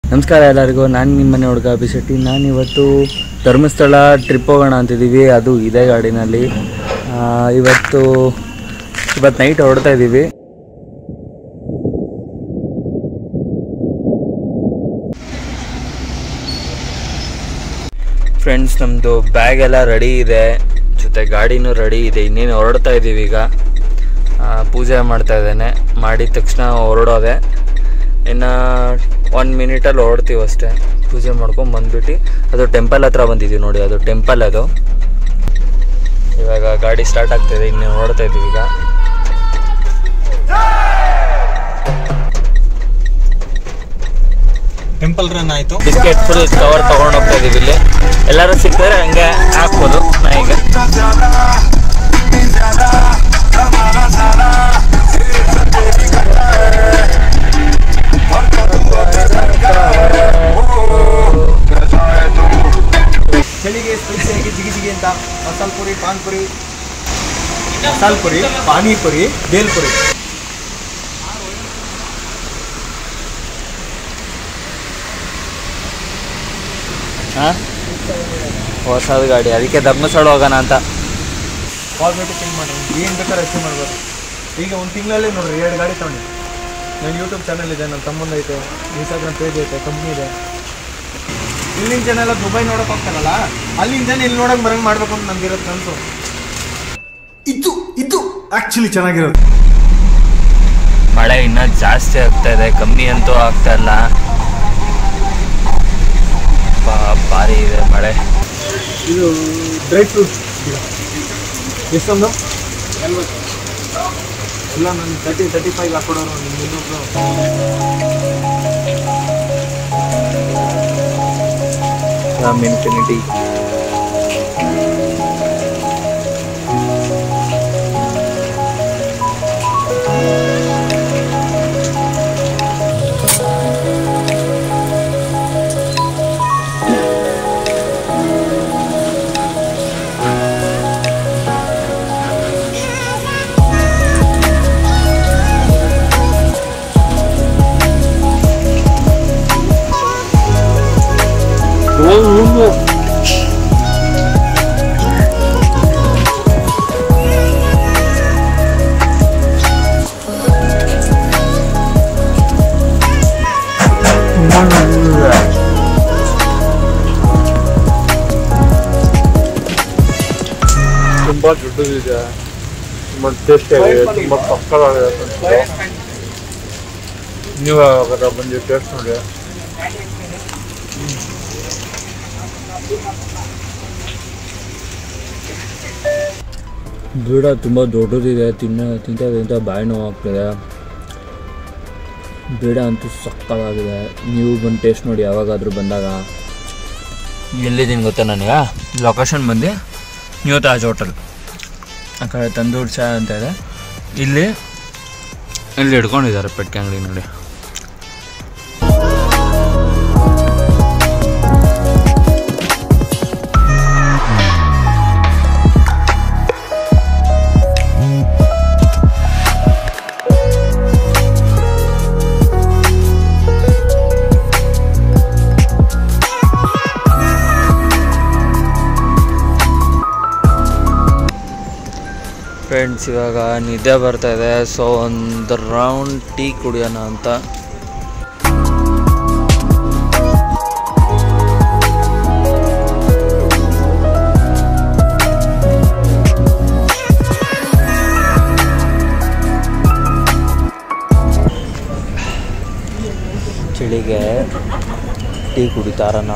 ನಮಸ್ಕಾರ ಎಲ್ಲರಿಗೂ ನಾನು ನಿಮ್ಮ ಮನೆ ಹುಡುಗ ಅಭಿಶೆಟ್ಟಿ ನಾನು ಇವತ್ತು ಧರ್ಮಸ್ಥಳ ಟ್ರಿಪ್ ಹೋಗೋಣ ಅಂತಿದ್ದೀವಿ ಅದು ಇದೇ ಗಾಡಿನಲ್ಲಿ ಆ, ಇವತ್ತು ಇವತ್ತು ನೈಟ್ ಹೊರಡ್ತಾ ಇದ್ದೀವಿ ಫ್ರೆಂಡ್ಸ್ ನಮ್ಮದು ಬ್ಯಾಗ್ ಎಲ್ಲ ರೆಡಿ ಇದೆ ಜೊತೆ ಗಾಡಿನೂ ರೆಡಿ ಇದೆ ಇನ್ನೇನು ಹೊರಡ್ತಾ ಇದ್ದೀವಿ ಈಗ ಆ, ಪೂಜೆ ಮಾಡ್ತಾ ಇದ್ದೇನೆ ಮಾಡಿದ ತಕ್ಷಣ ಹೊರಡೋದೆ ಇನ್ನು ಒನ್ ಮಿನಿಟಲ್ಲಿ ಹೊರಡ್ತೀವಿ ಅಷ್ಟೇ ಪೂಜೆ ಮಾಡ್ಕೊಂಡು ಬಂದ್ಬಿಟ್ಟು ಅದು ಟೆಂಪಲ್ ಹತ್ರ ಬಂದಿದ್ದೀವಿ ನೋಡಿ ಅದು ಟೆಂಪಲ್ ಅದು ಇವಾಗ ಗಾಡಿ ಸ್ಟಾರ್ಟ್ ಆಗ್ತಾಯಿದೆ ಇನ್ನು ಹೊರಡ್ತಾ ಇದ್ದೀವಿ ಈಗ ಟೆಂಪಲ್ ರನ್ ಆಯ್ತು ಬಿಸ್ಕೆಟ್ ಫುಲ್ ಕವರ್ ತೊಗೊಂಡು ಹೋಗ್ತಾ ಇದೀವಿ ಇಲ್ಲಿ ಎಲ್ಲರೂ ಸಿಕ್ಕಿದ್ರೆ ಹಂಗೆ ಹಾಕ್ಬೋದು ನಾ ಈಗ ಚಳಿಗೆ ಸ್ಪೈಸಿಯಾಗಿ ಜಿಗಿ ಜಿಗಿ ಅಂತ ಮಸಾಲ ಪುರಿ ಪಾನ್ ಪುರಿ ಮಸಾಲ ಪುರಿ ಪಾನಿಪುರಿ ಬೇಲ್ಪುರಿ ಹಾಂ ಹೊಸದು ಗಾಡಿ ಅದಕ್ಕೆ ಧರ್ಮಸ್ಥಳ ಹೋಗೋಣ ಅಂತ ಕ್ವಾಲಿಟಿ ಚೇಂಜ್ ಮಾಡಿ ಏನು ಬೇಕಾದ್ರೆ ಅಷ್ಟೇ ಮಾಡ್ಬೋದು ಈಗ ಒಂದು ತಿಂಗಳಲ್ಲಿ ನೋಡ್ರಿ ಎರಡು ಗಾಡಿ ತಗೊಂಡು ನನ್ನ ಯೂಟ್ಯೂಬ್ ಚಾನಲ್ ಇದೆ ನನ್ನ ತಮ್ಮಂದು ಐತೆ ಇನ್ಸ್ಟಾಗ್ರಾಮ್ ಪೇಜ್ ಐತೆ ಕಂಪ್ನಿ ಇದೆ ಇಲ್ಲಿನ ಜನ ಎಲ್ಲ ದುಬೈ ನೋಡಕ್ ಹೋಗ್ತಾರಲ್ಲ ಅಲ್ಲಿನ ಜನ ಇಲ್ಲಿ ನೋಡಕ್ ಬರಂಗ್ ಮಾಡ್ಬೇಕು ಅಂತ ನಮ್ಗಿರೋದು ಕನಸು ಇದು ಇದು ಆಕ್ಚುಲಿ ಚೆನ್ನಾಗಿರೋದು ಮಳೆ ಇನ್ನೂ ಜಾಸ್ತಿ ಆಗ್ತಾ ಇದೆ ಕಮ್ಮಿ ಅಂತೂ ಆಗ್ತಾ ಇಲ್ಲ ಬಾ- ಭಾರಿ ಇದೆ ಮಳೆ ಇದು ಡ್ರೈ ಫ್ರೂಟ್ಸ್ ಎಷ್ಟೊಂದು ಇಲ್ಲ ನಾನು ತರ್ಟಿ ತರ್ಟಿ ಫೈವ್ ಹಾಕೊಡೋರು ನಿಮ್ಗೆ ಇನ್ನೊಬ್ರು ರಾಮ್ ಇನ್ಫಿನಿಟಿ ತುಂಬ ದೊಡ್ಡದಿದೆ ತುಂಬ ಟೇಸ್ಟ್ ಆಗಿದೆ ತುಂಬ ಸಕ್ಕತ್ತಾಗಿದೆ ನೀವು ಯಾವಾಗ ಬಂದು ಟೇಸ್ಟ್ ನೋಡಿ ಬೀಡ ತುಂಬ ದೊಡ್ಡದಿದೆ ತಿನ್ನ ತಿಂತ ತಿಂತ ಬಾಯಿ ನೋವು ಆಗ್ತಿದೆ ಬೀಡ ಅಂತೂ ಸಕ್ಕತ್ತಾಗಿದೆ ನೀವು ಬಂದು ಟೇಸ್ಟ್ ನೋಡಿ ಯಾವಾಗಾದರೂ ಬಂದಾಗ ಎಲ್ಲಿದ್ದೀನಿ ಗೊತ್ತಾ ನನಗೆ ಲೊಕೇಶನ್ ಬಂದು ನ್ಯೂ ತಾಜ್ ಹೋಟೆಲ್ ಆ ಕಡೆ ತಂದೂರು ಚಾ ಅಂತ ಇದೆ ಇಲ್ಲಿ ಇಲ್ಲಿ ಹಿಡ್ಕೊಂಡಿದ್ದಾರೆ ಪೆಟ್ಕೆ ಅಂಗಡಿ ನೋಡಿ ಫ್ರೆಂಡ್ಸ್ ಇವಾಗ ನಿದ್ದೆ ಬರ್ತಾ ಇದೆ ಸೊ ಒಂದು ರೌಂಡ್ ಟೀ ಕುಡಿಯೋಣ ಅಂತ ಚಳಿಗೆ ಟೀ ಕುಡಿತಾರ ನಾವು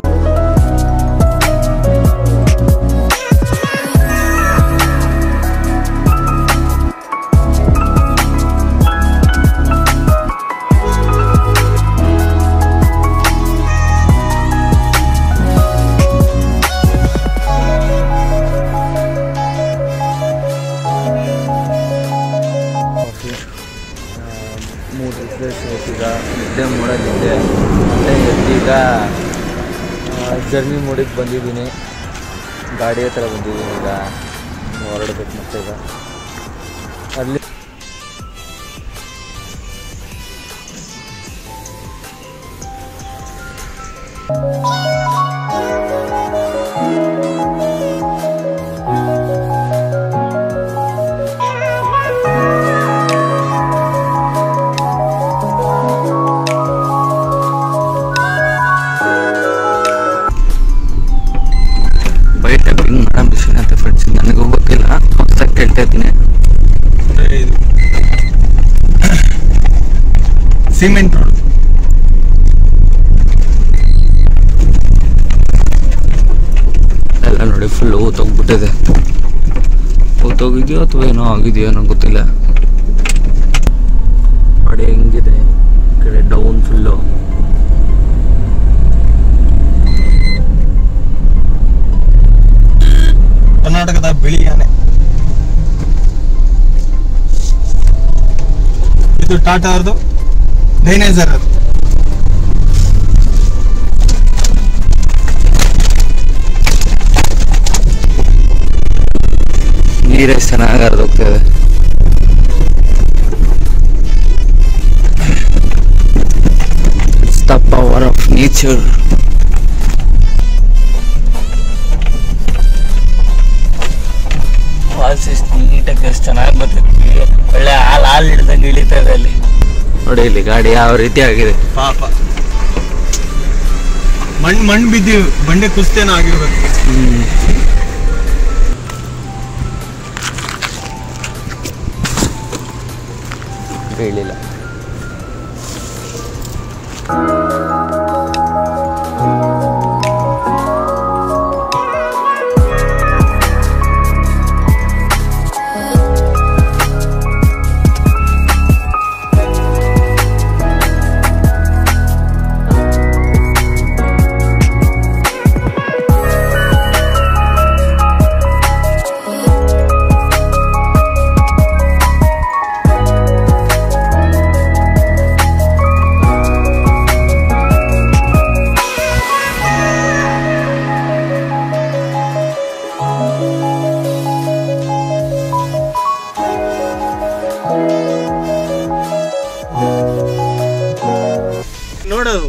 ಕಾಫಿ ಮೂರು ರಿಫ್ರೆಶ್ ಆಯ್ತೀಗ ನಿದ್ದೆ ಮಾಡೋದಿದ್ದೆ ಮತ್ತೆ ಎದ್ದೀಗ ಜರ್ನಿ ಮೂಡಿಗೆ ಬಂದಿದ್ದೀನಿ ಗಾಡಿ ಹತ್ರ ಬಂದಿದ್ದೀನಿ ಈಗ ಹೊರಡ್ಬೇಕು ಮತ್ತೆ ಈಗ ಅಲ್ಲಿ ಹೋಗ್ತಾ ಇದ್ದೀನಿ ಇದು ಸಿಮೆಂಟ್ ರೋಡ್ ಎಲ್ಲ ನೋಡಿ ಫುಲ್ ಊತೋಗ್ಬಿಟ್ಟಿದೆ ಊತೋಗಿದೆಯೋ ಅಥವಾ ಏನೋ ಆಗಿದೆಯೋ ನಂಗೆ ಗೊತ್ತಿಲ್ಲ ನೋಡಿ ಹೆಂಗಿದೆ ಈ ಕಡೆ ಡೌನ್ ಫುಲ್ಲು ಕರ್ನಾಟಕದ ಬಿಳಿ ಆನೆ ಇದು ಟಾಟಾ ಅವ್ರದ್ದು ಡೈನೇಸರ್ ಅದು ನೀರೆಷ್ಟು ಚೆನ್ನಾಗಿ ಹರಿದೋಗ್ತಿದೆ the power of nature falls ಎಷ್ಟು ನೀಟಾಗಿ ಎಷ್ಟು ಚೆನ್ನಾಗಿ ಬರ್ತೈತಿ ಒಳ್ಳೆ ಹಾಲು ಹಾಲು ಹಿಡ್ದಂಗೆ ಇಳಿತಾ ಇದೆ ಅಲ್ಲಿ ನೋಡಿ ಇಲ್ಲಿ ಗಾಡಿ ಯಾವ ರೀತಿ ಆಗಿದೆ ಪಾಪ ಮಣ್ ಮಣ್ ಬಿದ್ದು ಬಂಡೆ ಕುಸ್ತೇನೋ ಆಗಿರ್ಬೇಕು ಬೀಳಿಲ್ಲ ನೋಡೋದು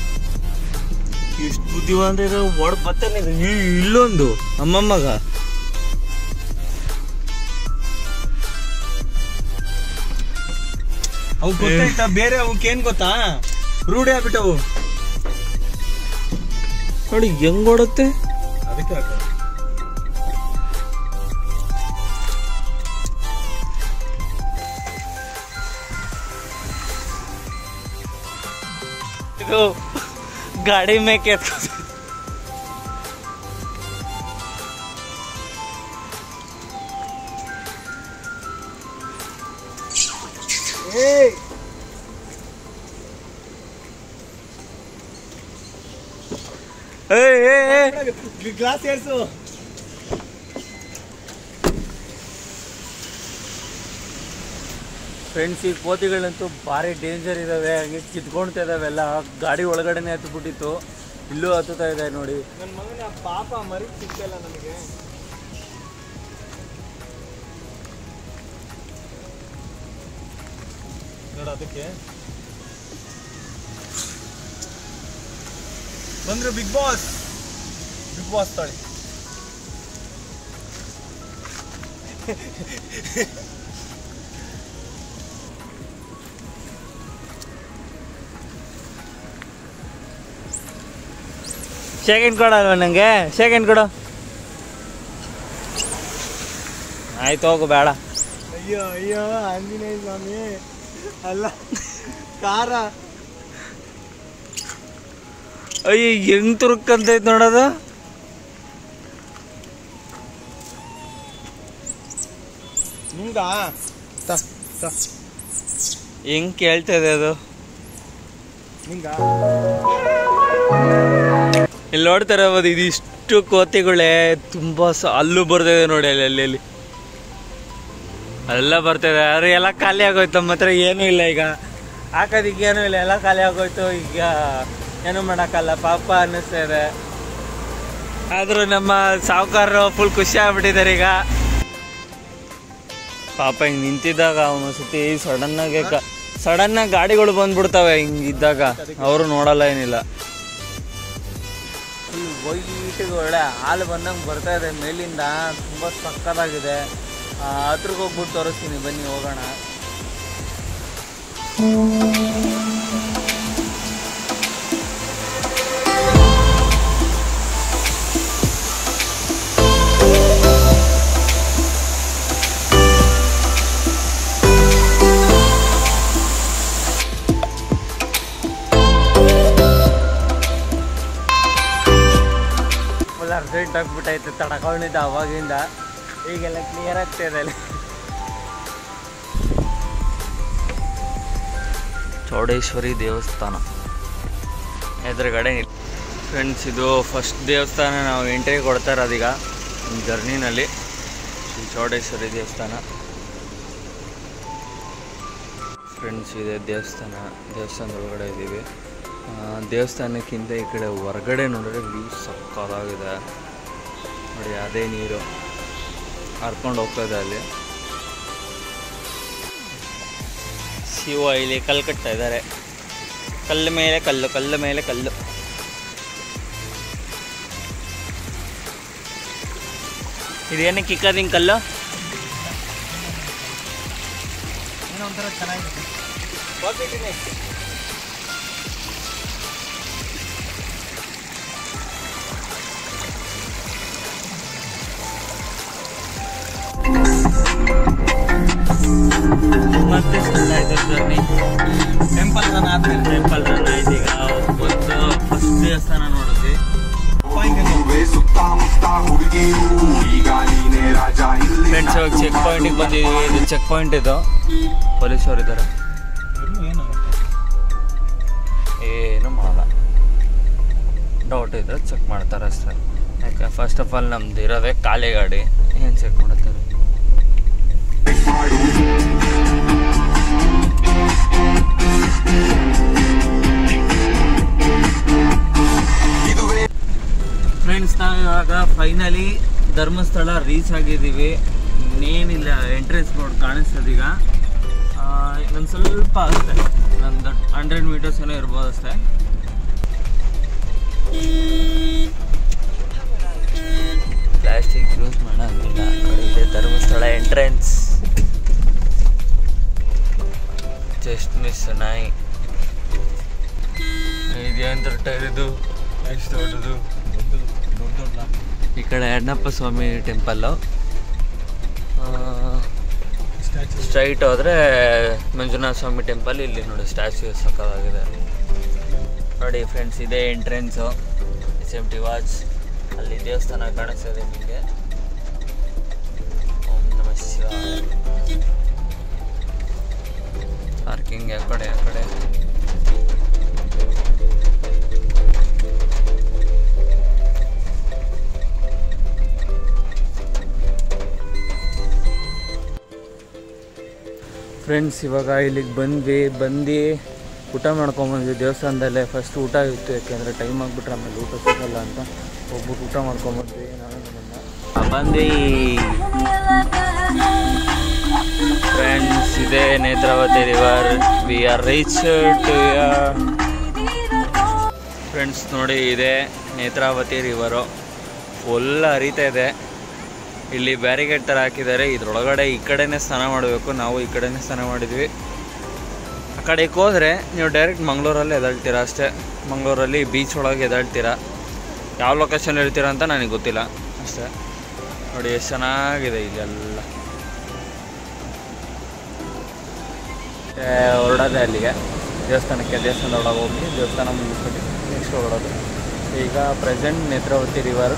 ಎಷ್ಟು ಬುದ್ಧಿವಂತ ಒಡ್ ಬರ್ತಾನೆ ಇಲ್ಲೊಂದು ಅಮ್ಮಮ್ಮಗ ಅವು ಗೊತ್ತಾಯ್ತಾ ಬೇರೆ ಅವಕ್ಕೆ ಏನ್ ಗೊತ್ತಾ ರೂಢಿ ಆಗ್ಬಿಟ್ಟವು ನೋಡಿ ಹೆಂಗ್ ಓಡುತ್ತೆ ಅದಕ್ಕೆ ಇದು ಗಾಡಿ ಮೇಕೆ ಗ್ಲಾಸ್ ಏರ್ಸು ಫ್ರೆಂಡ್ಸ್ ಈ ಕೋತಿಗಳಂತೂ ಭಾರಿ ಡೇಂಜರ್ ಇದಾವೆ ಹಂಗೆ ಕಿತ್ಕೊಳ್ತಾ ಇದಾವೆಲ್ಲ ಗಾಡಿ ಒಳಗಡೆನೆ ಹತ್ಬಿಟ್ಟಿತ್ತು ಇಲ್ಲೂ ಹತ್ತುತ್ತಾ ಇದೆ ನೋಡಿ ನನ್ನ ಮಗನ ಪಾಪ ಮರಿ ಸಿಗ್ತಲ್ಲ ನನಗೆ ನೋಡ ಅದಕ್ಕೆ ಬಂದ್ರು ಬಿಗ್ ಬಾಸ್ ಬಿಗ್ ಬಾಸ್ ತಾಳಿ ಸೆಕೆಂಡ್ ಕೊಡಲ್ವ ನನಗೆ ಸೆಕೆಂಡ್ ಕೊಡು ಆಯ್ತು ಹೋಗು ಬೇಡ ಅಯ್ಯೋ ಅಯ್ಯೋ ಆಂಜನೇಯ ಸ್ವಾಮಿ ಅಲ್ಲ ಕಾರ ಅಯ್ಯ ಹೆಂಗ್ ತುರುಕಂತೈತ್ ನೋಡೋದು ನಿಂಗ ತ ತ ಹೆಂಗ್ ಕೇಳ್ತಾ ಇದೆ ಅದು ನಿಂಗ ಇಲ್ಲಿ ನೋಡ್ತಾ ಇರಬಹುದು ಇದಿಷ್ಟು ಕೋತಿಗಳೇ ತುಂಬಾ ಸ ಅಲ್ಲೂ ಬರ್ತಿದೆ ನೋಡಿ ಅಲ್ಲಿ ಅಲ್ಲಿ ಅಲ್ಲಿ ಎಲ್ಲ ಬರ್ತಿದೆ ಆದ್ರೆ ಎಲ್ಲ ಖಾಲಿ ಆಗೋಯ್ತು ನಮ್ಮ ಹತ್ರ ಏನೂ ಇಲ್ಲ ಈಗ ಹಾಕೋದಿಕ್ಕೆ ಏನೂ ಇಲ್ಲ ಎಲ್ಲ ಖಾಲಿ ಆಗೋಯ್ತು ಈಗ ಏನು ಮಾಡೋಕ್ಕಲ್ಲ ಪಾಪ ಅನ್ನಿಸ್ತಾ ಇದೆ ಆದ್ರೂ ನಮ್ಮ ಸಾವುಕಾರರು ಫುಲ್ ಖುಷಿ ಆಗ್ಬಿಟ್ಟಿದ್ದಾರೆ ಈಗ ಪಾಪ ಹಿಂಗ್ ನಿಂತಿದ್ದಾಗ ಅವನು ಸತಿ ಸಡನ್ ಆಗಿ ಸಡನ್ ಆಗಿ ಗಾಡಿಗಳು ಬಂದ್ಬಿಡ್ತವೆ ಹಿಂಗ್ ಇದ್ದಾಗ ಅವರು ನೋಡಲ್ಲ ಏನಿಲ್ಲ ಫುಲ್ ವೈಟಿಗೆ ಒಳ್ಳೆ ಹಾಲು ಬಂದಂಗೆ ಬರ್ತಾ ಇದೆ ಮೇಲಿಂದ ತುಂಬ ಸಕ್ಕತ್ತಾಗಿದೆ ಆ, ಹತ್ರಕ್ಕೆ ಹೋಗ್ಬಿಟ್ಟು ತೋರಿಸ್ತೀನಿ ಬನ್ನಿ ಹೋಗೋಣ ಅರ್ಜೆಂಟ್ ಆಗ್ಬಿಟ್ಟೈತೆ ತಡ್ಕೊಂಡಿದ್ದ ಅವಾಗಿಂದ ಈಗೆಲ್ಲ ಕ್ಲಿಯರ್ ಆಗ್ತಾ ಇದೆ ಅಲ್ಲಿ ಚೌಡೇಶ್ವರಿ ದೇವಸ್ಥಾನ ಎದುರುಗಡೆ ಫ್ರೆಂಡ್ಸ್ ಇದು ಫಸ್ಟ್ ದೇವಸ್ಥಾನ ನಾವು ಎಂಟ್ರಿ ಕೊಡ್ತಾ ಇರೋದೀಗ ಜರ್ನಿನಲ್ಲಿ ಶ್ರೀ ಚೌಡೇಶ್ವರಿ ದೇವಸ್ಥಾನ ಫ್ರೆಂಡ್ಸ್ ಇದೆ ದೇವಸ್ಥಾನ ದೇವಸ್ಥಾನದ ಒಳಗಡೆ ಇದ್ದೀವಿ ಆ, ದೇವಸ್ಥಾನಕ್ಕಿಂತ ಈ ಕಡೆ ಹೊರಗಡೆ ನೋಡಿದ್ರೆ ವ್ಯೂ ಸಕ್ಕತ್ತಾಗಿದೆ ನೋಡಿ ಅದೇ ನೀರು ಹರ್ಕೊಂಡು ಹೋಗ್ತದೆ ಅಲ್ಲಿ ಶಿವ ಇಲ್ಲಿ ಕಲ್ಲು ಕಟ್ತಾ ಇದ್ದಾರೆ ಕಲ್ಲು ಮೇಲೆ ಕಲ್ಲು ಕಲ್ಲು ಮೇಲೆ ಕಲ್ಲು ಇದೇನಕ್ಕೆ ಇಕ್ಕದಿಂಗ್ ಕಲ್ಲು ಏನೋ ಒಂಥರ ಚೆನ್ನಾಗಿದೆ ಮತ್ತೆ ಸ್ಟಾರ್ಟ್ ಆಯ್ತು ಜರ್ನಿ ಟೆಂಪಲ್ ರನ್ ಆದ್ಮೇಲೆ ಟೆಂಪಲ್ ರನ್ ಆಯ್ತು ಈಗ ಒಂದು ಫಸ್ಟ್ ದೇವಸ್ಥಾನ ನೋಡಿದ್ವಿ ಸುತ್ತಮುತ್ತ ಹುಡುಗಿರು ಈಗ ನೀನೇ ರಾಜ ಇಲ್ಲಿ ಫ್ರೆಂಡ್ಸ್ ಇವಾಗ ಚೆಕ್ ಪಾಯಿಂಟಿಗೆ ಬಂದಿದ್ದೀವಿ ಇದು ಚೆಕ್ ಪಾಯಿಂಟ್ ಇದು ಪೊಲೀಸರು ಇದ್ದಾರೆ ಏನು ಏನು ಮಾಡಲ್ಲ ಡೌಟ್ ಇದ್ರೆ ಚೆಕ್ ಮಾಡ್ತಾರೆ ಅಷ್ಟೇ ಯಾಕೆ ಫಸ್ಟ್ ಆಫ್ ಆಲ್ ನಮ್ದು ಇರೋದೇ ಖಾಲಿ ಗಾಡಿ ಏನು ಚೆಕ್ ಮಾಡ್ತಾರೆ ಫ್ರೆಂಡ್ಸ್ ನಾವು ಇವಾಗ ಫೈನಲಿ ಧರ್ಮಸ್ಥಳ ರೀಚ್ ಆಗಿದ್ದೀವಿ ಇನ್ನೇನಿಲ್ಲ ಎಂಟ್ರೆನ್ಸ್ ಬೋರ್ಡ್ ಕಾಣಿಸ್ತದೀಗ ಇನ್ನೊಂದು ಸ್ವಲ್ಪ ಅಷ್ಟೇ ಒಂದು ಹಂಡ್ರೆಡ್ ಮೀಟರ್ಸ್ ಏನೋ ಇರ್ಬೋದು ಅಷ್ಟೇ ಪ್ಲಾಸ್ಟಿಕ್ ಯೂಸ್ ಮಾಡೋಂಗಿಲ್ಲ ನೋಡಿ, ಇದೆ ಧರ್ಮಸ್ಥಳ ಎಂಟ್ರೆನ್ಸ್ ಜಸ್ಟ್ ಮಿಸ್ ನಾಯಿ ಇದೇಂತ ಟೈರ್ ಇದು ಎಷ್ಟು ದೊಡ್ಡದು ದೊಡ್ಡ ದೊಡ್ಡ ಈ ಕಡೆ Annappa Swamy temple statue straight ಹೋದರೆ ಮಂಜುನಾಥ ಸ್ವಾಮಿ ಟೆಂಪಲ್ ಇಲ್ಲಿ ನೋಡಿ ಸ್ಟ್ಯಾಚ್ಯೂ ಸಕ್ಕದಾಗಿದೆ ನೋಡಿ ಫ್ರೆಂಡ್ಸ್ ಇದೇ entrance S M T watch ಅಲ್ಲಿ ದೇವಸ್ಥಾನ ಕಾಣಿಸ್ತದೆ ನಿಮಗೆ ಓಂ ನಮಃ ಶಿವಾಯ ಪಾರ್ಕಿಂಗ್ ಆ ಕಡೆ ಆ ಕಡೆ ಫ್ರೆಂಡ್ಸ್ ಇವಾಗ ಇಲ್ಲಿಗೆ ಬಂದ್ವಿ ಬಂದು ಊಟ ಮಾಡ್ಕೊಂಬಂದ್ವಿ ದೇವಸ್ಥಾನದಲ್ಲೇ ಫಸ್ಟ್ ಊಟ ಇತ್ತು ಯಾಕೆಂದರೆ ಟೈಮ್ ಆಗಿಬಿಟ್ರೆ ಆಮೇಲೆ ಊಟ ಸಿಗಲ್ಲ ಅಂತ ಹೋಗ್ಬಿಟ್ಟು ಊಟ ಮಾಡ್ಕೊಂಬಂದ್ವಿ ನಾನು ನಮ್ಮನ್ನ ಬಂದ್ವಿ ಫ್ರೆಂಡ್ಸ್ ಇದೆ Netravati river we are reach to friends ನೋಡಿ ಇದೆ ನೇತ್ರಾವತಿ ರಿವರು ಫುಲ್ ಹರಿತಾ ಇದೆ ಇಲ್ಲಿ ಬ್ಯಾರಿಗೇಡ್ ಥರ ಹಾಕಿದ್ದಾರೆ ಇದ್ರೊಳಗಡೆ ಈ ಕಡೆನೇ ಸ್ನಾನ ಮಾಡಬೇಕು ನಾವು ಈ ಕಡೆನೇ ಸ್ನಾನ ಮಾಡಿದ್ವಿ ಆ ಕಡೆಗೆ ಹೋದರೆ ನೀವು ಡೈರೆಕ್ಟ್ ಮಂಗಳೂರಲ್ಲಿ ಎದಳ್ತೀರಾ ಅಷ್ಟೇ ಮಂಗಳೂರಲ್ಲಿ ಬೀಚ್ ಒಳಗೆ ಎದಳ್ತೀರಾ ಯಾವ ಲೊಕೇಶನ್ ಇರ್ತೀರಾ ಅಂತ ನನಗೆ ಗೊತ್ತಿಲ್ಲ ಅಷ್ಟೇ ನೋಡಿ ಎಷ್ಟು ಚೆನ್ನಾಗಿದೆ ಇಲ್ಲೆಲ್ಲ ಮತ್ತೆ ಹೊರಡೋದೆ ಅಲ್ಲಿಗೆ ದೇವಸ್ಥಾನಕ್ಕೆ ದೇವಸ್ಥಾನದ ಒಳಗೆ ಹೋಗಿ ದೇವಸ್ಥಾನ ಮುಗಿಸ್ಬಿಟ್ಟು ನೆಕ್ಸ್ಟ್ ಹೊರಡೋದು ಈಗ ಪ್ರೆಸೆಂಟ್ ನೇತ್ರಾವತಿ ರಿವರ್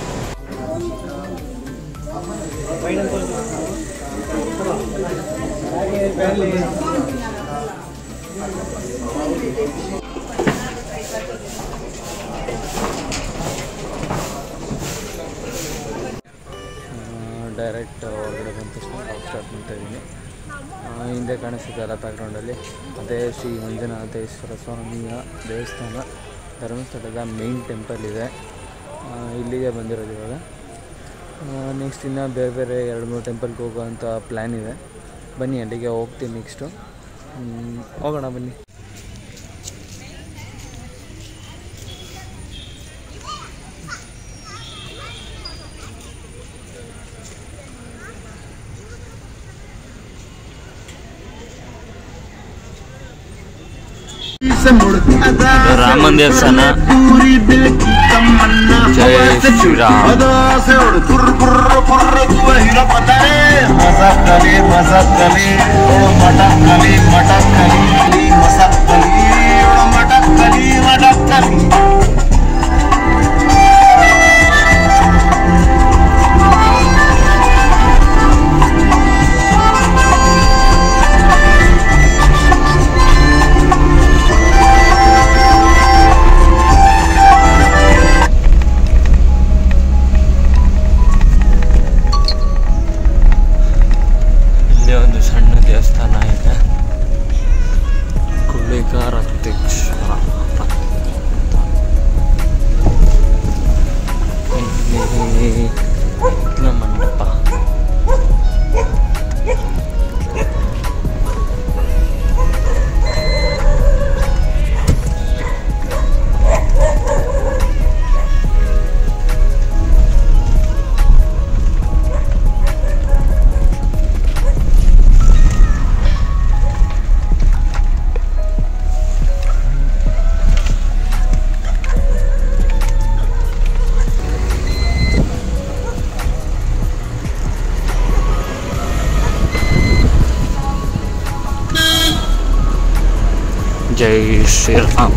ಡೈರೆಕ್ಟ್ ಹೊರಗಡೆ ಬಂದ ತಕ್ಷಣ ಟಾಪ್ ಸ್ಟಾರ್ಟ್ ಮಾಡ್ತಾ ಇದ್ದೀನಿ ಹಿಂದೆ ಕಾಣಿಸ್ತಿದ್ದಲ್ಲ ಬ್ಯಾಕ್ಗ್ರೌಂಡಲ್ಲಿ ಅದೇ ಶ್ರೀ ಮಂಜುನಾಥೇಶ್ವರ ಸ್ವಾಮಿಯ ದೇವಸ್ಥಾನ ಧರ್ಮಸ್ಥಳದ ಮೇನ್ ಟೆಂಪಲ್ ಇದೆ ಆ, ಇಲ್ಲಿಗೆ ಬಂದಿರೋದು ಇವಾಗ ನೆಕ್ಸ್ಟ್ ಇನ್ನು ಬೇರೆ ಬೇರೆ ಎರಡು ಮೂರು ಟೆಂಪಲ್ಗೆ ಹೋಗುವಂಥ ಪ್ಲ್ಯಾನ್ ಇದೆ ಬನ್ನಿ ಅಲ್ಲಿಗೆ ಹೋಗ್ತೀನಿ ನೆಕ್ಸ್ಟು ಹೋಗೋಣ ಬನ್ನಿ ರಾಮನ್ ದೇವಸ್ಥಾನ ಜೈ ಶ್ರೀರಾಮ್ ಶ್ರೀರಾಮ್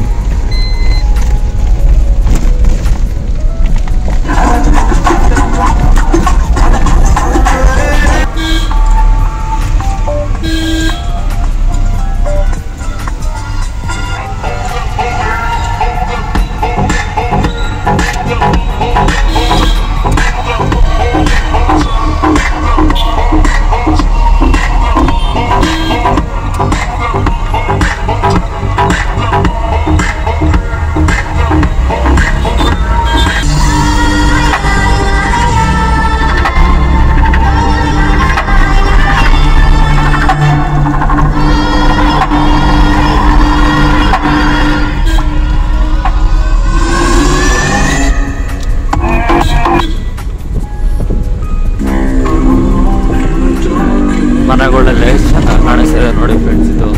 ಮರಗಳೆಲ್ಲ ಎಷ್ಟು ಚೆನ್ನಾಗಿ ಕಾಣಿಸ್ತಿದೆ ನೋಡಿ ಫ್ರೆಂಡ್ಸ್ ಇದು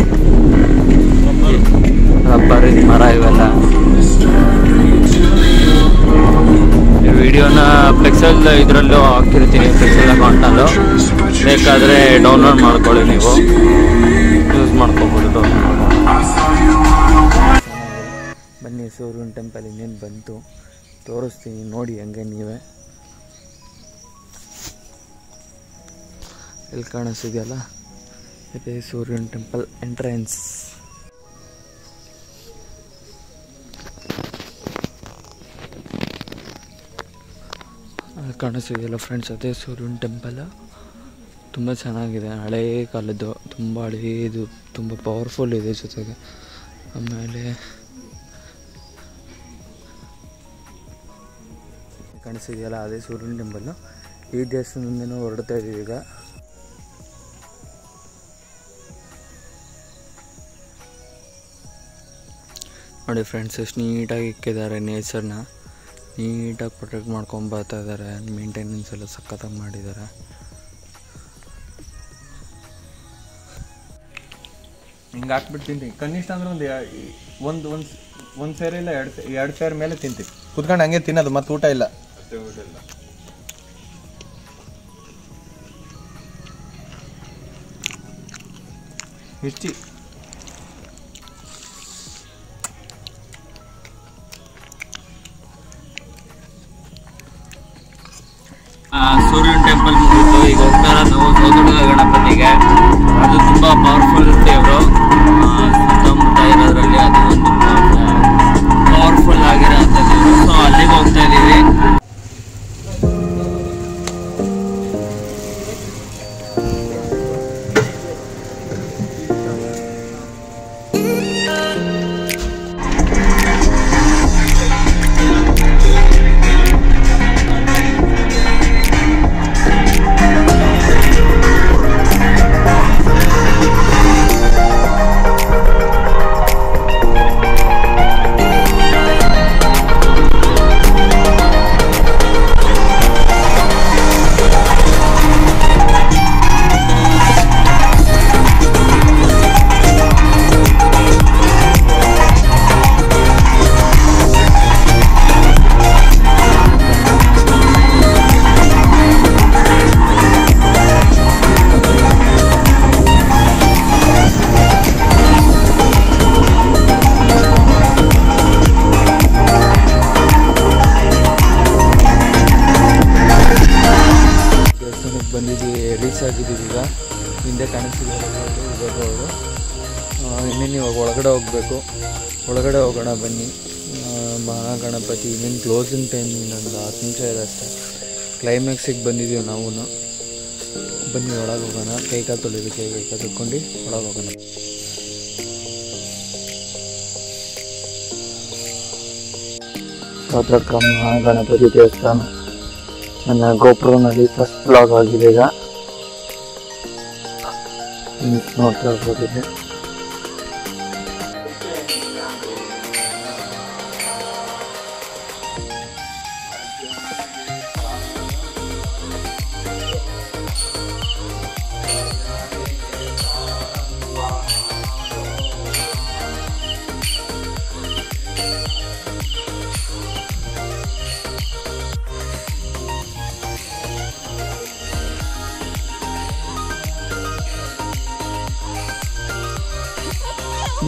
ರಬ್ಬರಿನ ಮರ ಇವೆಲ್ಲ ಈ ವಿಡಿಯೋನ ಫ್ಲೆಕ್ಸಲ್ ಇದರಲ್ಲೂ ಹಾಕಿರ್ತೀನಿ ಫ್ಲೆಕ್ಸಲ್ ಅಕೌಂಟಲ್ಲೂ ಬೇಕಾದರೆ ಡೌನ್ಲೋಡ್ ಮಾಡ್ಕೊಳ್ಳಿ ನೀವು ಯೂಸ್ ಮಾಡ್ಕೋಬೋದು ಡೌನ್ಲೋಡ್ ಬನ್ನಿ ಸೂರ್ಯನ ಟೆಂಪಲ್ ಇನ್ನೇನು ಬಂತು ತೋರಿಸ್ತೀನಿ ನೋಡಿ ಹಂಗೆ ನೀವೇ ಇಲ್ಲಿ ಕಾಣಿಸ್ತಿದೆಯಲ್ಲ ಇದೆ ಸೂರ್ಯನ ಟೆಂಪಲ್ ಎಂಟ್ರೆನ್ಸ್ ಅಲ್ಲಿ ಕಾಣಿಸ್ತಿದೆಯಲ್ಲ ಫ್ರೆಂಡ್ಸ್ ಅದೇ ಸೂರ್ಯನ ಟೆಂಪಲ್ ತುಂಬ ಚೆನ್ನಾಗಿದೆ ಹಳೇ ಕಾಲದ್ದು ತುಂಬ ಹಳೇದು ತುಂಬ ಪವರ್ಫುಲ್ ಇದೆ ಜೊತೆಗೆ ಆಮೇಲೆ ಕಾಣಿಸ್ತಿದೆಯಲ್ಲ ಅದೇ ಸೂರ್ಯನ ಟೆಂಪಲ್ಲು ಈ ದೇವಸ್ಥಾನದಿಂದನೂ ಹೊರಡ್ತಾ ಇದ್ದೀವಿ ಈಗ ನೋಡಿ ಫ್ರೆಂಡ್ಸ್ ಎಷ್ಟು ನೀಟಾಗಿ ಇಕ್ಕಿದ್ದಾರೆ ನೇಚರ್ನ ನೀಟಾಗಿ ಪ್ರೊಟೆಕ್ಟ್ ಮಾಡ್ಕೊಂಡು ಬರ್ತಾ ಇದ್ದಾರೆ ಮೇಂಟೆನೆನ್ಸ್ ಎಲ್ಲ ಸಖತ್ತಾಗಿ ಮಾಡಿದ್ದಾರೆ ಹಿಂಗೆ ಹಾಕ್ಬಿಟ್ಟು ತಿಂತೀನಿ ಕನಿಷ್ಠ ಅಂದ್ರೆ ಒಂದು ಒಂದು ಒಂದು ಒಂದು ಸೇರ್ ಇಲ್ಲ ಎರಡು ಎರಡು ಸೇರ್ ಮೇಲೆ ತಿಂತೀನಿ ಕುತ್ಕೊಂಡು ಹಂಗೆ ತಿನ್ನೋದು ಮತ್ತೆ ಊಟ ಇಲ್ಲ ಮಿರ್ಚಿ ಸೂರ್ಯನ ಟೆಂಪಲ್ ಮುಗಿತು ಈಗ ಹೋಗ್ತಾ ಇರೋದು ನಾವು ಸೌದೊಡ್ಡ ಗಣಪತಿಗೆ ಅದು ತುಂಬ ಪವರ್ಫುಲ್ ದೇವರು ಸುತ್ತಮುತ್ತ ಇರೋದ್ರಲ್ಲಿ ಅದು ಒಂದು ಪವರ್ಫುಲ್ ಆಗಿರೋಂಥ ದೇವರು ಸೊ ಅಲ್ಲಿಗೆ ಹೋಗ್ತಾ ಇದ್ದೀವಿ ದೇವಸ್ಥಾನಕ್ಕೆ ಬಂದಿದ್ದೀವಿ ರೀಚ್ ಆಗಿದ್ದೀವಿ ಈಗ ಹಿಂದೆ ಕಾಣಿಸ್ತಿದ್ದಾರೆ ರೋಡು ಇನ್ನೇನು ಇವಾಗ ಒಳಗಡೆ ಹೋಗಬೇಕು ಒಳಗಡೆ ಹೋಗೋಣ ಬನ್ನಿ ಆ, ಮಹಾಗಣಪತಿ ಇನ್ನೇನು ಕ್ಲೋಸಿಂಗ್ ಟೈಮ್ ಇನ್ನೊಂದು ಹತ್ತು ನಿಮಿಷ ಇದೆ ಅಷ್ಟೇ ಕ್ಲೈಮ್ಯಾಕ್ಸಿಗೆ ಬಂದಿದ್ದೀವಿ ನಾವು ಬನ್ನಿ ಒಳಗೆ ಹೋಗೋಣ ಕೈಕಾಲು ತೊಳಿಬೇಕು ಕೈಕಾಲು ತೊಳ್ಕೊಂಡು ಒಳಗೆ ಹೋಗೋಣ ಸ್ತೋತ್ರಕ್ರಮ ಗಣಪತಿ ದೇವಸ್ಥಾನ ನನ್ನ ಗೋಪುರನಲ್ಲಿ ಫಸ್ಟ್ ಬ್ಲಾಗ್ ಆಗಿದೆ ಈಗ ನೀವು ನೋಡ್ತಾ ಇರ್ಬೋದಿದೆ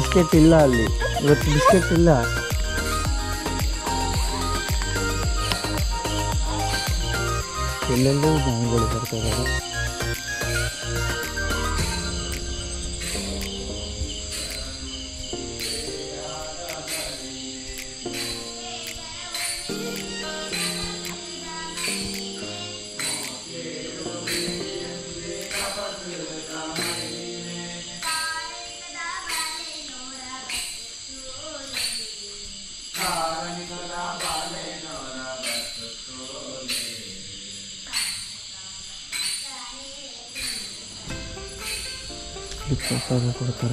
ಬಿಸ್ಕೆಟ್ ಇಲ್ಲ ಅಲ್ಲಿ ಇವತ್ತು ಬಿಸ್ಕೆಟ್ ಇಲ್ಲ ಎಲ್ಲೆಲ್ಲೂ ನಾಯಿಗಳು ಬರ್ತಾ ಇದ್ದಾವೆ ಇಲ್ಲಿ ಪ್ರಸಾದ ಕೊಡ್ತಾರೆ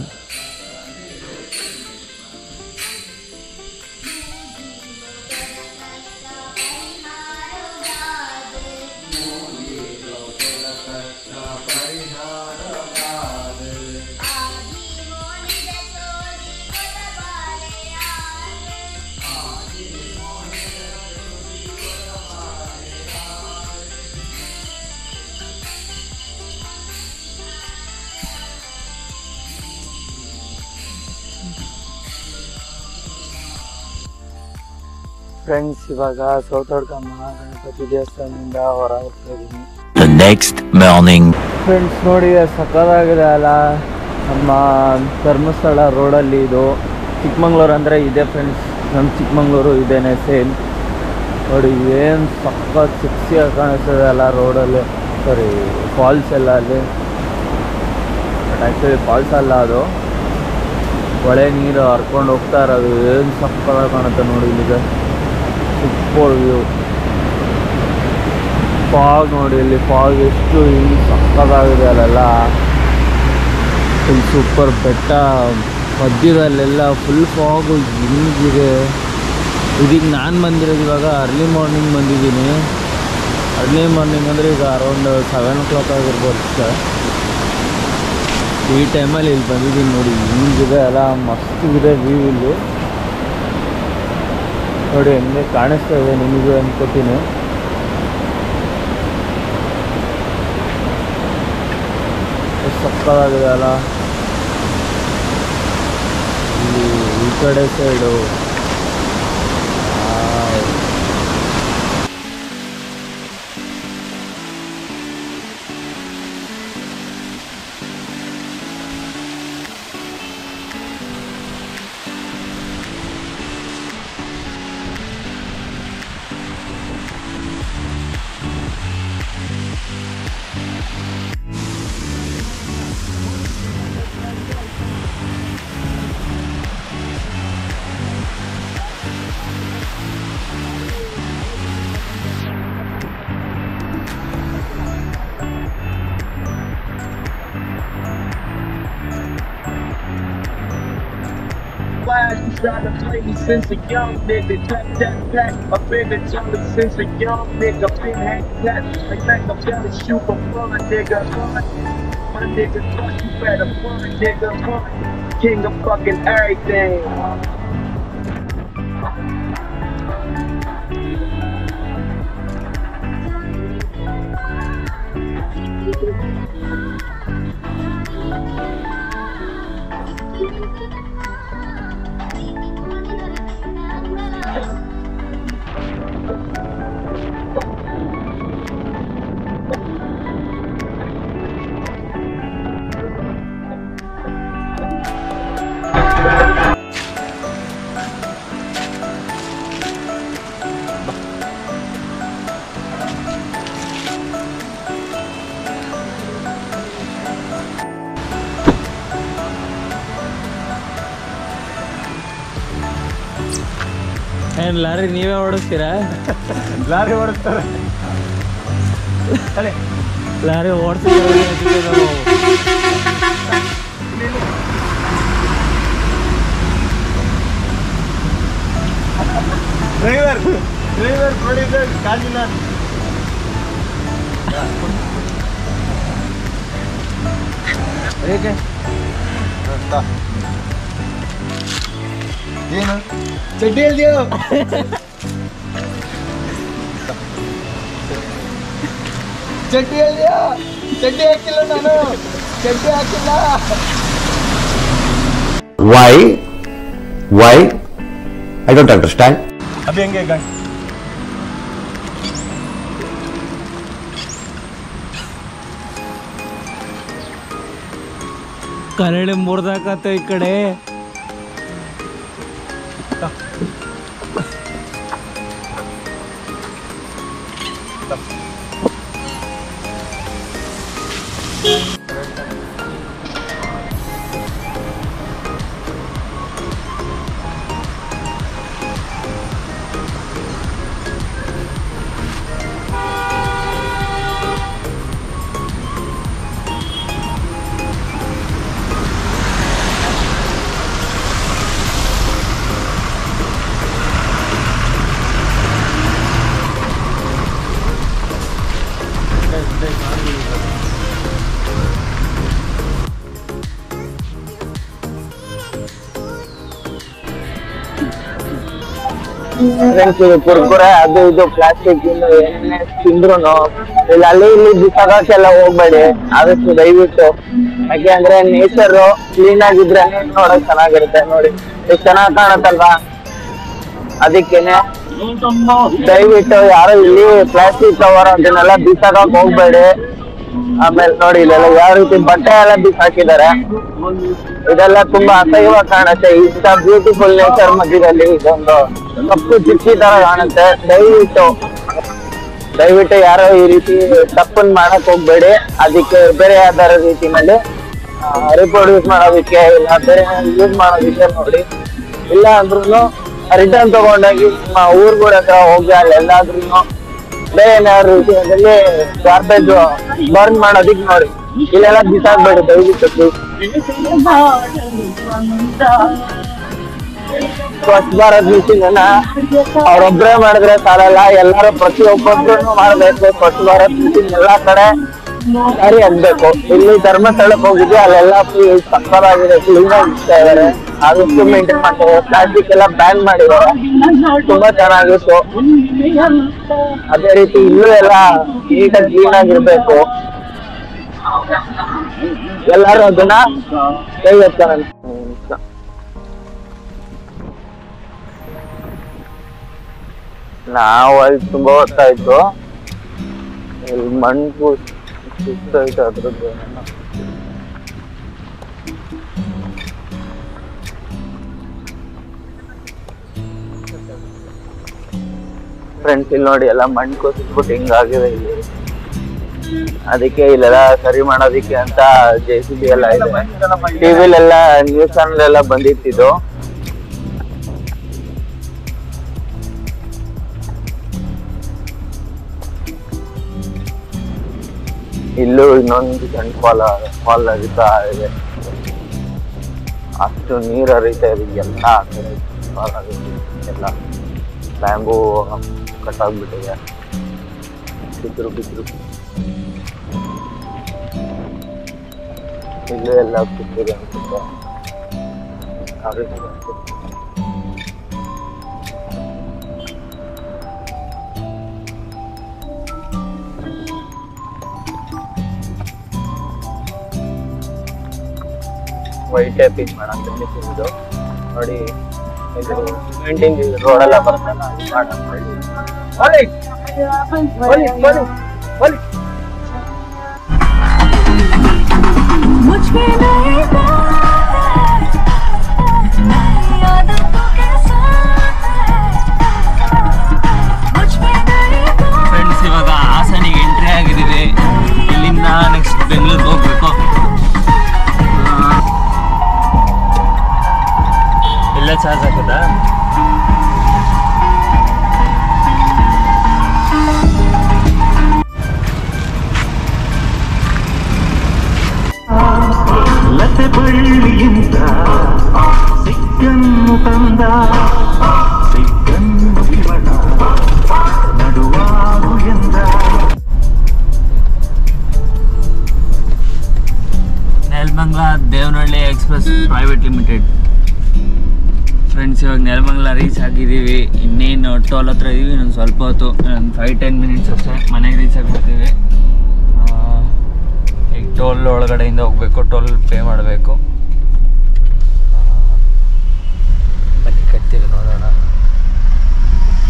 ಫ್ರೆಂಡ್ಸ್ ಇವಾಗ ಸೌತಡ್ಕಮ್ಮ ಗಣಪತಿ ದೇವಸ್ಥಾನದಿಂದ ಹೊರ ಹೋಗ್ತಾ ಇದ್ದೀನಿ The next morning. ಫ್ರೆಂಡ್ಸ್ ನೋಡಿ ಸಕ್ಕತ್ತಾಗಿದೆ ಅಲ್ಲ ನಮ್ಮ ಧರ್ಮಸ್ಥಳ ರೋಡಲ್ಲಿ ಇದು ಚಿಕ್ಕಮಂಗ್ಳೂರು ಅಂದರೆ ಇದೆ ಫ್ರೆಂಡ್ಸ್ ನಮ್ಮ ಚಿಕ್ಕಮಂಗ್ಳೂರು ಇದೇನೆ ಸೇಮ್ ನೋಡಿ ಏನು ಸಖತ್ ಸಿಕ್ಸಿಯಾಗಿ ಕಾಣಿಸ್ತದೆ ಅಲ್ಲ ರೋಡಲ್ಲಿ ಸಾರಿ ಫಾಲ್ಸ್ ಎಲ್ಲ ಅಲ್ಲಿ ಬಟ್ ಆ್ಯಕ್ಚುಲಿ ಫಾಲ್ಸ್ ಅಲ್ಲ ಅದು ಹೊಳೆ ನೀರು ಹರ್ಕೊಂಡು ಹೋಗ್ತಾ ಇರೋದು ಏನು ಸಕ್ಕತ್ತಾಗಿ ಕಾಣುತ್ತೆ ನೋಡಿ ಇಲ್ಲಿಗೆ ಸೂಪರ್ ವ್ಯೂ ಫಾಗ್ ನೋಡಿ ಇಲ್ಲಿ ಫಾಗ್ ಎಷ್ಟು ಇಲ್ಲಿ ಸಕ್ಕತ್ತಾಗಿದೆ ಅಲ್ಲೆಲ್ಲ ಫುಲ್ ಸೂಪರ್ ಬೆಟ್ಟ ಮಧ್ಯದಲ್ಲೆಲ್ಲ ಫುಲ್ ಫಾಗು ಹಿಂಗಿದೆ ಇದೀಗ ನಾನು ಬಂದಿರೋದು ಇವಾಗ ಅರ್ಲಿ ಮಾರ್ನಿಂಗ್ ಬಂದಿದ್ದೀನಿ ಅರ್ಲಿ ಮಾರ್ನಿಂಗ್ ಅಂದರೆ ಈಗ ಅರೌಂಡ್ ಸೆವೆನ್ ಓ ಕ್ಲಾಕ್ ಆಗಿರ್ಬೋದು ಅಷ್ಟೇ ಈ ಟೈಮಲ್ಲಿ ಇಲ್ಲಿ ಬಂದಿದ್ದೀನಿ ನೋಡಿ ಹಿಂಗಿದೆ ಅಲ್ಲ ಮಸ್ತಿಗಿದೆ ವ್ಯೂ ಇಲ್ಲಿ ನೋಡಿ ಹೆಂಗೆ ಕಾಣಿಸ್ತಾ ಇದೆ ನಿಮಗೂ ಅನ್ಕೋತೀನಿ ಎಷ್ಟು ಸಕ್ಕತ್ತಾಗಿದೆ ಅಲ್ಲ ಇಲ್ಲಿ ಈ ಕಡೆ side Flash, you tried to play me since a young nigga. Jack, jack, jack. I've been a jungle since a young nigga. Been hanging that like Machiavelli, shoot for fun, nigga. Fun. My nigga, fuck you better fun, nigga. Fun. King of fucking everything. ಏನು lorry ನೀವೇ ಓಡಿಸ್ತೀರಾ lorry ಓಡಿಸ್ತಾರೆ ಅದೇ lorry ಓಡಿಸ್ತೀರಾ driver driver producer Kajinath ಹೇಗೆ ಏನು ಚಡ್ಡಿ ಹೇಳ್ದೆಯೋ ಚಡ್ಡಿ ಹೇಳ್ದೆಯೋ ಚಡ್ಡಿ ಹಾಕಿಲ್ಲ ನಾನು ಚಡ್ಡಿ ಹಾಕಿಲ್ಲ Why? Why? I don't understand. Abhi ಹೆಂಗೆ ಗಂಟು ಕರಡಿ ಮುರ್ದಾಕತ್ತ ಈ ಕಡೆ ಫ್ರೆಂಡ್ಸ್ ಇದು ಕುರ್ಕುರೆ ಅದು ಇದು ಪ್ಲಾಸ್ಟಿಕ್ ಇನ್ನು ಏನೇ ತಿಂದ್ರು ಇಲ್ಲಿ ಅಲ್ಲಿ ಇಲ್ಲಿ ಬಿಸಾಕಕ್ಕೆಲ್ಲ ಹೋಗ್ಬೇಡಿ ಆದಷ್ಟು ದಯವಿಟ್ಟು ಯಾಕೆ ಅಂದ್ರೆ ನೇಚರ್ ಕ್ಲೀನ್ ಆಗಿದ್ರೆ ನೋಡಕ್ ಚೆನ್ನಾಗಿರುತ್ತೆ ನೋಡಿ ಎಷ್ಟು ಚೆನ್ನಾಗ್ ಕಾಣತ್ತಲ್ವಾ ಅದಕ್ಕೇನೆ ದಯವಿಟ್ಟು ಯಾರು ಇಲ್ಲಿ ಪ್ಲಾಸ್ಟಿಕ್ ಕವರ್ ಅದನ್ನೆಲ್ಲ ಬಿಸಾಕಕ್ ಹೋಗ್ಬೇಡಿ ಆಮೇಲೆ ನೋಡಿ ಇಲ್ಲೆಲ್ಲ ಯಾವ ರೀತಿ ಬಟ್ಟೆ ಎಲ್ಲ ಬಿಸಾಕಿದ್ದಾರೆ ಇದೆಲ್ಲ ತುಂಬಾ ಅಸಹ್ಯವಾಗಿ ಕಾಣುತ್ತೆ ಇಂಥ ಬ್ಯೂಟಿಫುಲ್ ನೇಚರ್ ಮಧ್ಯದಲ್ಲಿ ಇದೊಂದು ಕಪ್ಪು ಚಿಕ್ಕಿ ತರ ಕಾಣುತ್ತೆ ದಯವಿಟ್ಟು ದಯವಿಟ್ಟು ಯಾರೋ ಈ ರೀತಿ ತಪ್ಪನ್ ಮಾಡಕ್ ಹೋಗ್ಬೇಡಿ ಅದಕ್ಕೆ ಬೇರೆ ಯಾವ್ದಾರ ರೀತಿನಲ್ಲಿ ರಿಪ್ರೊಡ್ಯೂಸ್ ಮಾಡೋದಕ್ಕೆ ಇಲ್ಲ ಬೇರೆ ಯೂಸ್ ಮಾಡೋದಕ್ಕೆ ನೋಡಿ ಇಲ್ಲ ಅಂದ್ರೂ ರಿಟರ್ನ್ ತಗೊಂಡೋಗಿ ನಿಮ್ಮ ಊರ್ಗಳ ಹತ್ರ ಹೋಗಿ ಅಲ್ಲೆಲ್ಲಾದ್ರೂ ಬೇರೆ ಏನಾದ್ರು ರೀತಿಯಲ್ಲಿ ಗಾರ್ಬೇಜ್ ಬರ್ನ್ ಮಾಡೋದಿಕ್ ನೋಡಿ ಇಲ್ಲೆಲ್ಲ ಬಿಸಾಕ್ಬೇಡಿ ದಯವಿಟ್ಟು please. ಸ್ವಚ್ಛ ಭಾರತ್ ಮಿಷನ್ ಅನ್ನ ಅವ್ರೊಬ್ರೇ ಮಾಡಿದ್ರೆ ಸಾಲಲ್ಲ ಎಲ್ಲರೂ ಪ್ರತಿಯೊಬ್ಬೊಬ್ರು ಮಾಡ್ಬೇಕು ಸ್ವಚ್ಛ ಭಾರತ್ ಮಿಷನ್ ಎಲ್ಲಾ ಕಡೆ ಜಾರಿ ಆಗ್ಬೇಕು ಇಲ್ಲಿ ಧರ್ಮಸ್ಥಳಕ್ಕೆ ಹೋಗಿದ್ವಿ ಅಲ್ಲೆಲ್ಲ ಫುಲ್ ಸಕ್ಕತ್ತಾಗಿದೆ ಕ್ಲೀನ್ ಆಗಿ ಇಡ್ತಾ ಇದಾರೆ ಆದಷ್ಟು ಮೇಂಟೈನ್ ಮಾಡ್ತಾರೆ ಪ್ಲಾಸ್ಟಿಕ್ ಎಲ್ಲ ಬ್ಯಾನ್ ಮಾಡಿದ್ದಾರೆ ತುಂಬಾ ಚೆನ್ನಾಗಿತ್ತು ಅದೇ ರೀತಿ ಇಲ್ಲೂ ಎಲ್ಲ ನೀಟಾಗಿ ಕ್ಲೀನ್ ಆಗಿರ್ಬೇಕು ಎಲ್ಲರೂ ಅದನ್ನ ಕೈ ಎತ್ತಾರೆ ನಾವು ಅಲ್ಲಿ ತುಂಬಾ ಹೊತ್ತಾಯ್ತು ಇಲ್ಲಿ ಮಣ್ಣು ಸುತ್ತಾಯ್ತು ಅದ್ರದ್ದು ಏನೇನೋ. ಫ್ರೆಂಡ್ಸ್ ಇಲ್ಲಿ ನೋಡಿ ಎಲ್ಲ ಮಣ್ಣು ಕುಸಿದ್ಬಿಟ್ಟು ಹಿಂಗಾಗಿದೆ ಇಲ್ಲಿ ಅದಕ್ಕೆ ಇಲ್ಲೆಲ್ಲ ಸರಿ ಮಾಡೋದಿಕ್ಕೆ ಅಂತ ಜೆ ಸಿ ಬಿ ಎಲ್ಲ ಇದೆ ಟಿವಿಲೆಲ್ಲ ನ್ಯೂಸ್ ಚಾನಲ್ ಎಲ್ಲ ಬಂದಿತ್ತಿದ್ದು ಇಲ್ಲೂ ಇನ್ನೊಂದು ಸಣ್ಣ ಫಾಲ್ ಫಾಲ್ ಹರಿತಾ ಇದೆ ಅಷ್ಟು ನೀರು ಹರಿತಾ ಇದೆ ಎಲ್ಲ ಆ ಕಡೆ ಫಾಲ್ ಆಗಿದೆ ಎಲ್ಲ ಬ್ಯಾಂಬೂ ಕಟ್ಟಾಗ್ಬಿಟ್ಟಿದೆ ಬಿದ್ರು ಬಿದ್ರು ಇಲ್ಲೂ ಎಲ್ಲ ಕಿತ್ತಿದೆ ಅನ್ಸುತ್ತೆ ಆ ರೀತಿ ಅನ್ಸುತ್ತೆ. ವೈಟ್ ಟೈಪಿಂಗ್ ಮಾಡಂತ ಇದು ನೋಡಿ ಇದು ಸಿಮೆಂಟಿಂಗ್ ರೋಡ್ ಎಲ್ಲ ಬರ್ತಲ್ಲ ಅದು ಮಾಡಂತ ಹೇಳಿ मुझ में नहीं आदतों के साथ मुझ में नहीं ಫ್ರೆಂಡ್ಸ್ ಇವಾಗ ಹಾಸನಿಗೆ ಎಂಟ್ರಿ ಆಗಿದ್ದೀವಿ ಇಲ್ಲಿಂದ ನೆಕ್ಸ್ಟ್ ಬೆಂಗಳೂರಿಗೆ ಹೋಗ್ಬೇಕು ಎಲ್ಲ ಚಾರ್ಜ್ ಹಾಕುತ್ತಾ ಲತೆ ಬಳ್ಳಿಯಿಂದ ಸಿಕ್ಕನ್ನು ತಂದ ಸಿಕ್ಕನ್ನು ಇವಳ ನಡುವಾಗು ಎಂದ Nelamangala Devanahalli express private limited friends ಇವಾಗ ನೆಲಮಂಗ್ಲ ರೀಚ್ ಆಗಿದ್ದೀವಿ ಇನ್ನೇನು ಟೋಲ್ ಹತ್ರ ಇದೀವಿ ಇನ್ನೊಂದು ಸ್ವಲ್ಪ ಹೊತ್ತು ಒಂದು ಫೈವ್ ಟೆನ್ ಮಿನಿಟ್ಸ್ ಅಷ್ಟೇ ಮನೆಗೆ ರೀಚ್ ಆಗಿಬಿಡ್ತೀವಿ ಈಗ ಟೋಲ್ ಒಳಗಡೆಯಿಂದ ಹೋಗಬೇಕು ಟೋಲ್ ಪೇ ಮಾಡಬೇಕು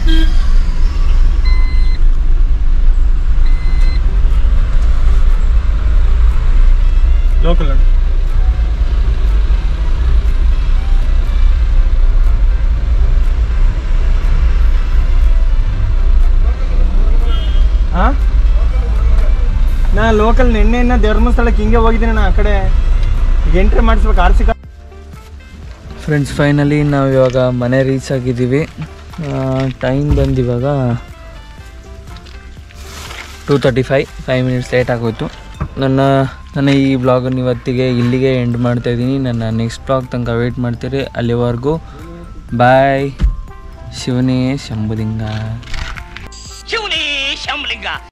ಲೋಕಲ್ ಹಾಂ ನಾ ಲೋಕಲ್ ನಿನ್ನೆನ್ನ ಧರ್ಮಸ್ಥಳಕ್ಕೆ ಹಿಂಗೆ ಹೋಗಿದ್ದೀನಿ ನಾ ಆ ಕಡೆ ಈಗ ಎಂಟ್ರಿ ಮಾಡಿಸ್ಬೇಕು ಆರ್ ಸಿ ಫ್ರೆಂಡ್ಸ್ ಫೈನಲಿ ನಾವು ಇವಾಗ ಮನೆ ರೀಚ್ ಆಗಿದ್ದೀವಿ ಟೈಮ್ ಬಂದು ಇವಾಗ two thirty five five minutes late ಆಗೋಯ್ತು ನನ್ನ ನನ್ನ ಈ ಬ್ಲಾಗನ್ನು ಇವತ್ತಿಗೆ ಇಲ್ಲಿಗೆ ಎಂಡ್ ಮಾಡ್ತಾ ಇದ್ದೀನಿ ನನ್ನ ನೆಕ್ಸ್ಟ್ ಬ್ಲಾಗ್ ತನಕ ವೆಯ್ಟ್ ಮಾಡ್ತೀರಿ ಅಲ್ಲಿವರೆಗೂ ಬಾಯ್ ಶಿವನೇ ಶಂಭುಲಿಂಗ